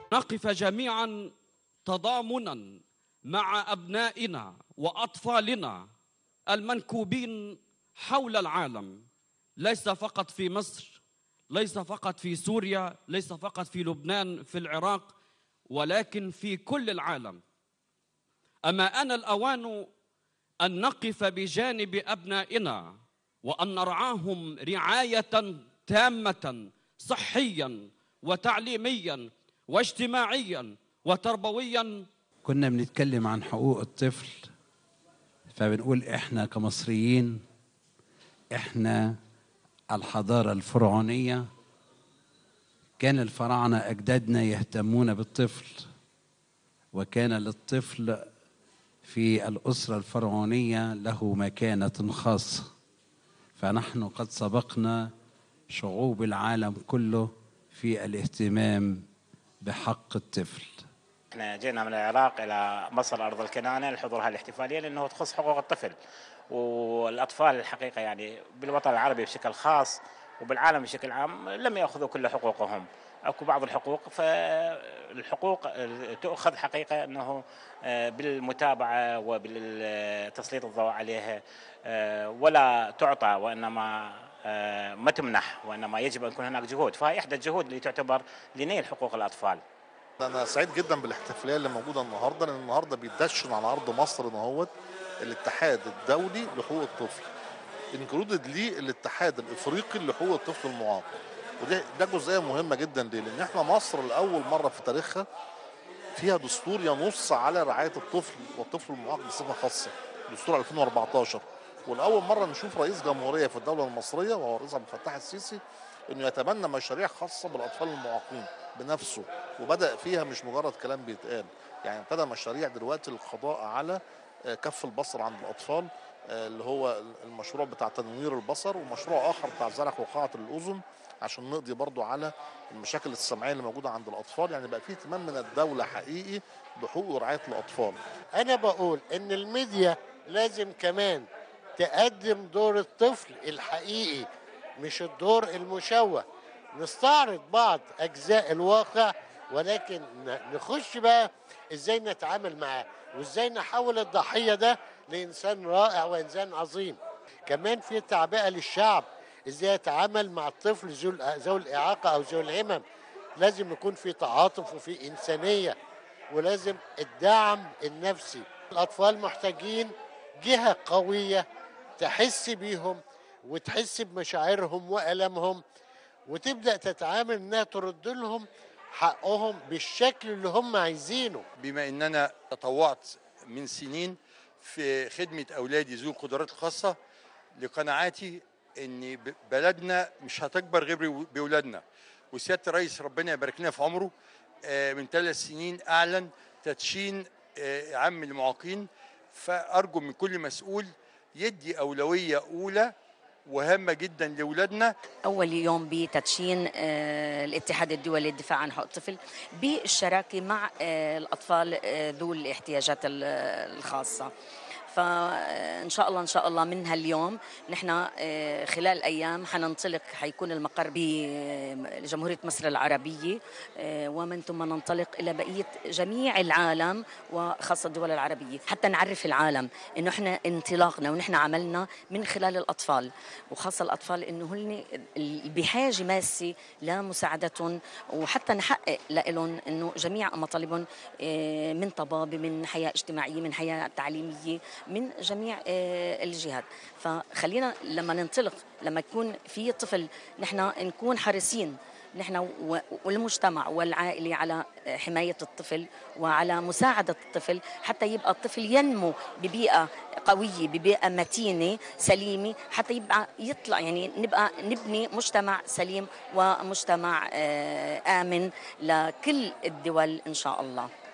نقف جميعا تضامنا مع ابنائنا واطفالنا المنكوبين حول العالم ليس فقط في مصر ليس فقط في سوريا ليس فقط في لبنان في العراق ولكن في كل العالم اما ان الاوان ان نقف بجانب ابنائنا وان نرعاهم رعايه تامه صحيا وتعليميا واجتماعيا وتربويا كنا بنتكلم عن حقوق الطفل فبنقول احنا كمصريين احنا الحضاره الفرعونيه كان الفراعنه اجدادنا يهتمون بالطفل وكان للطفل في الاسره الفرعونيه له مكانه خاصه فنحن قد سبقنا شعوب العالم كله في الاهتمام بحق الطفل احنا جينا من العراق الى مصر ارض الكنانه لحضور هذه الاحتفاليه لانه تخص حقوق الطفل والاطفال الحقيقه يعني بالوطن العربي بشكل خاص وبالعالم بشكل عام لم ياخذوا كل حقوقهم اكو بعض الحقوق فالحقوق تؤخذ حقيقه انه بالمتابعه وبالتسليط الضوء عليها ولا تعطى وانما ما تمنح وانما يجب ان يكون هناك جهود فهي احدى الجهود اللي تعتبر لنيل حقوق الاطفال انا سعيد جدا بالاحتفاليه اللي موجوده النهارده لان النهارده بيدشن على ارض مصر اهوت الاتحاد الدولي لحقوق الطفل انكلودد ليه الاتحاد الافريقي لحقوق الطفل المعاق وده ده جزئيه مهمه جدا ليه؟ لان احنا مصر لاول مره في تاريخها فيها دستور ينص على رعايه الطفل والطفل المعاق بصفه خاصه دستور 2014 ولاول مره نشوف رئيس جمهوريه في الدوله المصريه وهو الرئيس عبد الفتاح السيسي انه يتبنى مشاريع خاصه بالاطفال المعاقين بنفسه وبدا فيها مش مجرد كلام بيتقال يعني ابتدى مشاريع دلوقتي للقضاء على كف البصر عند الاطفال اللي هو المشروع بتاع تنوير البصر ومشروع اخر بتاع زرع فقاعه الاذن عشان نقضي برضو على المشاكل السمعيه اللي موجوده عند الاطفال يعني بقى في اهتمام من الدوله حقيقي بحقوق ورعايه الاطفال انا بقول ان الميديا لازم كمان تقدم دور الطفل الحقيقي مش الدور المشوه نستعرض بعض اجزاء الواقع ولكن نخش بقى ازاي نتعامل معاه وازاي نحول الضحيه ده لانسان رائع وانسان عظيم كمان في تعبئه للشعب ازاي يتعامل مع الطفل ذوي الاعاقه او ذوي الهمم لازم يكون في تعاطف وفي انسانيه ولازم الدعم النفسي الاطفال محتاجين جهه قويه تحس بيهم وتحس بمشاعرهم والامهم وتبدا تتعامل انها ترد لهم حقهم بالشكل اللي هم عايزينه بما ان انا تطوعت من سنين في خدمه اولادي ذوي القدرات الخاصه لقناعاتي ان بلدنا مش هتكبر غير باولادنا وسياده الرئيس ربنا يبارك لنا في عمره من ثلاث سنين اعلن تدشين عام المعاقين فارجو من كل مسؤول يدي اولويه اولى وهامه جدا لاولادنا اول يوم بتدشين الاتحاد الدولي للدفاع عن حقوق الطفل بالشراكه مع الاطفال ذو الاحتياجات الخاصه فان شاء الله ان شاء الله من هاليوم نحن خلال ايام حننطلق حيكون المقر بجمهوريه مصر العربيه ومن ثم ننطلق الى بقيه جميع العالم وخاصه الدول العربيه حتى نعرف العالم انه احنا انطلاقنا ونحن عملنا من خلال الاطفال وخاصه الاطفال انه هن بحاجه ماسه لمساعدتهم وحتى نحقق لهم انه جميع مطالبهم من طبابه من حياه اجتماعيه من حياه تعليميه من جميع الجهات فخلينا لما ننطلق لما يكون في طفل نحن نكون حريصين نحن والمجتمع والعائلة على حماية الطفل وعلى مساعدة الطفل حتى يبقى الطفل ينمو ببيئة قوية ببيئة متينة سليمة حتى يبقى يطلع يعني نبقى نبني مجتمع سليم ومجتمع آمن لكل الدول إن شاء الله